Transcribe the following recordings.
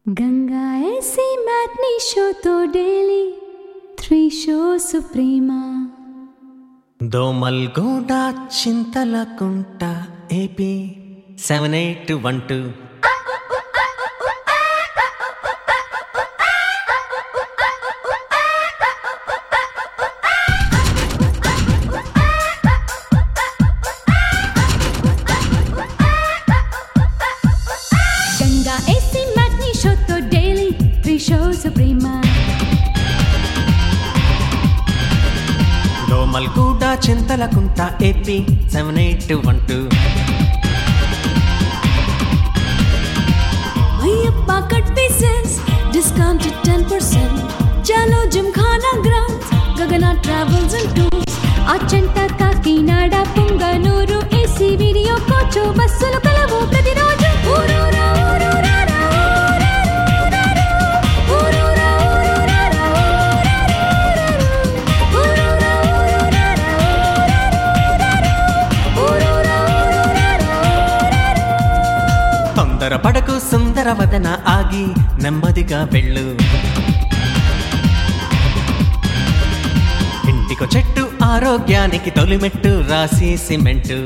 Ganga AC matinee show तो daily three show Suprima Domalguda Chintalakunta AP seven eight one two Ganga AC matinee show तो daily three show Suprima Domalguda Chintalakunta AP seven eight one two Ayyappa cut pieces discount ten percent చలో gymkhana grounds Gagana travels and tours Achanta Kakinada Punganur AC video coach బస్సులు కలవు ప్రతిరోజు ఊరూరా ఊరూరారా, ఊరూరా ఊరూరారా, ఊరూరా ఊరూరారా, ఊరూరా ఊరూరారా. తొందర పడకు సుందర వదన ఆగి నెమ్మదిగా వెళ్ళు ఇంటికో చెట్టు ఆరోగ్యానికి తొలిమెట్టు రాసి సిమెంటు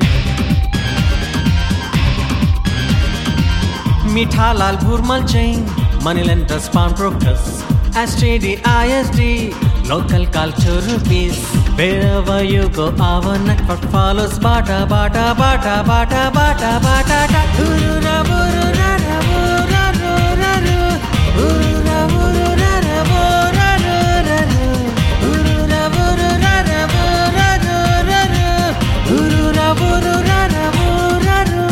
మిఠాలాల్ భూర్మల్ జైన్ మనీలెంటర్ స్పాన్ brokers STD ISD local culture peace Wherever you go, our network follows. Bata, bata, bata, bata, bata, bata, ta. Urura, urura, ra, ura, ru, ra, ru. Urura, urura, ra, ura, ru, ra, ru. Urura, urura, ra, ura, ru, ra, ru. Urura, urura, ra, ura, ru.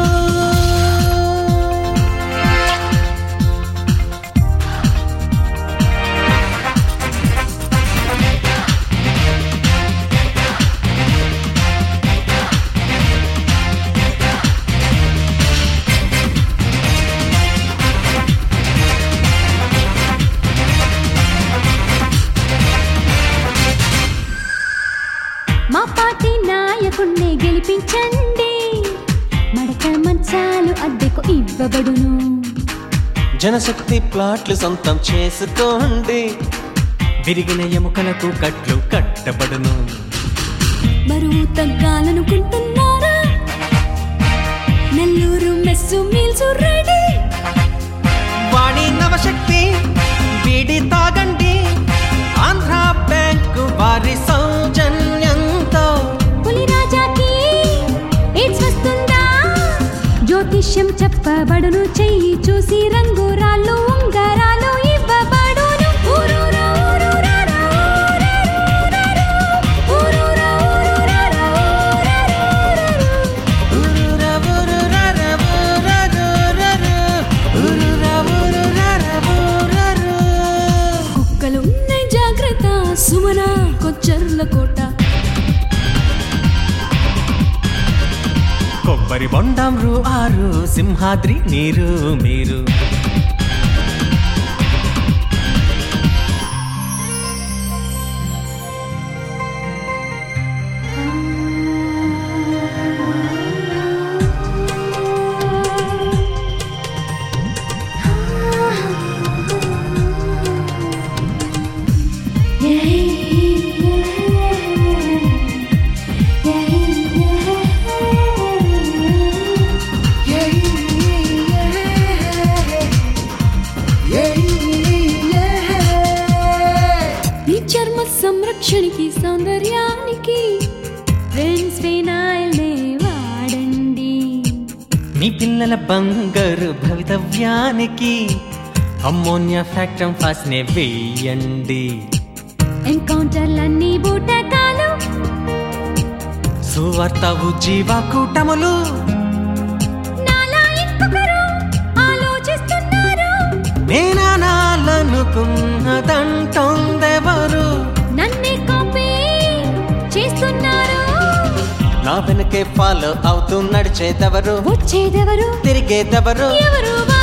మా party నాయకుణ్ణి గెలిపించండి మడక మంచాలు అద్దెకు ఇవ్వబడును జనశక్తి ప్లాట్లు సొంతం చేసుకోండి విరిగిన ఎముకలకు కట్లు కట్టబడును బరువు తగ్గాలనుకుంటున్నారా నెల్లూరు మెస్సు మీల్స్ రెడీ వాడి నవశక్తి వీడి తాగండి ఆంధ్ర బ్యాంకు వారి సౌజన్యంతో పులిరాజాకి ఎయిడ్స్ వస్తుందా జ్యోతిష్యం చెప్పబడును చెయ్యి చూసి రంగు రాళ్ళు ఉంగరాలు ఇవ్వబడును ఊరూరా ఊరూరారా, ఊరూరా ఊరూరారా, ఉరుర ఉరురర ఉరరురరు, ఉరుర ఉరురర ఉరరు. కుక్కలు ఉన్నాయి జాగ్రత్త సుమన కొచ్చర్ల కోట కొబ్బరి బొండం రు ఆరు సింహాద్రి నీరు మీరు మీ చర్మ సంరక్షణకి సౌందర్యానికి ఫ్రెండ్స్ ఫినాయిల్నే వాడండి మీ పిల్లల బంగారు భవితవ్యానికి అమ్మోనియా ఫ్యాక్టమ్ ఫాస్ట్ నే వేయండి ఎన్కౌంటర్లన్నీ బూటకాలు సువార్త ఉజ్జీవ కూటములు నాలా ఇంకొకరు ఆలోచిస్తున్నారు నేనాలనుకున్నదంటోందెవరు నన్నే కాపీ చేస్తున్నారు నా వెనకే ఫాలో అవుతూ నడిచేదెవరు వచ్చేదెవరు తిరిగేదెవరు ఎవరు